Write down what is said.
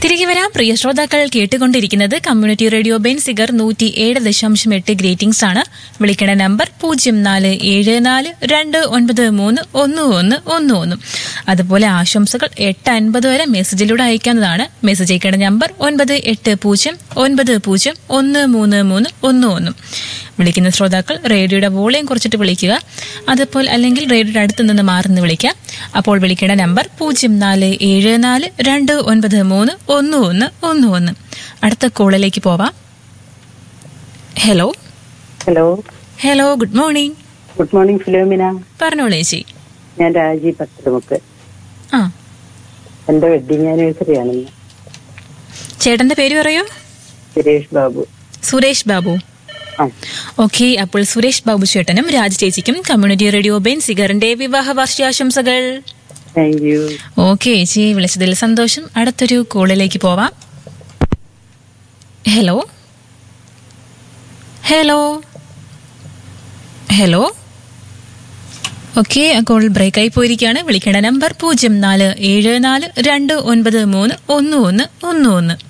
തിരികെ വരാം പ്രിയ ശ്രോതാക്കൾ കേട്ടുകൊണ്ടിരിക്കുന്നത് കമ്മ്യൂണിറ്റി റേഡിയോ ബെൻസിഗർ നൂറ്റി ഏഴ് ദശാംശം എട്ട് ഗ്രേറ്റിംഗ്സ് ആണ് വിളിക്കേണ്ട നമ്പർ പൂജ്യം നാല് ഏഴ് നാല് രണ്ട് ഒൻപത് മൂന്ന് ഒന്ന് ഒന്ന് ഒന്ന് ഒന്ന് അതുപോലെ ആശംസകൾ എട്ട് അൻപത് വരെ മെസ്സേജിലൂടെ അയക്കാവുന്നതാണ് മെസ്സേജ് അയക്കേണ്ട നമ്പർ ഒൻപത് എട്ട് പൂജ്യം ഒൻപത് പൂജ്യം ഒന്ന് മൂന്ന് മൂന്ന് ഒന്ന് ഒന്ന് വിളിക്കുന്ന ശ്രോതാക്കൾ റേഡിയോയുടെ വോളിയം കുറച്ചിട്ട് വിളിക്കുക അതുപോലെ അല്ലെങ്കിൽ റേഡിയോയുടെ അടുത്ത് നിന്ന് മാറി നിന്ന് വിളിക്കാം അപ്പോൾ വിളിക്കേണ്ട നമ്പർ പൂജ്യം നാല് ഏഴ് നാല് രണ്ട് ഒൻപത് മൂന്ന് ഒന്ന് ഒന്ന് ഒന്ന് ഒന്ന് അടുത്ത കോളിലേക്ക് പോവാം hello hello hello good morning good morning Philomina പറഞ്ഞോളൂ ചേച്ചി ഞാൻ രാജി പത്രമുക്ക് ആ എന്റെ വെഡിങ് ആനിവേഴ്സറി ആണെന്ന് ചേട്ടന്റെ പേര് പറയൂ സുരേഷ് ബാബു സുരേഷ് ബാബു ആ ഓക്കെ അപ്പോൾ സുരേഷ് ബാബു ചേട്ടനും രാജ് ചേച്ചിക്കും കമ്മ്യൂണിറ്റി റേഡിയോ ബെൻ സിഗറിന്റെ വിവാഹ വാർഷികാശംസകൾ താങ്ക് യു ഓക്കെ ചേച്ചി വിളിച്ചതിൽ സന്തോഷം അടുത്തൊരു കോളിലേക്ക് പോവാം ഹലോ ഹലോ ഹലോ ഓക്കെ ആ കോൾ ബ്രേക്ക് ആയി പോയിരിക്കുകയാണ് വിളിക്കേണ്ട നമ്പർ പൂജ്യം നാല് ഏഴ് നാല് രണ്ട് ഒൻപത് മൂന്ന് ഒന്ന് ഒന്ന് ഒന്ന് ഒന്ന്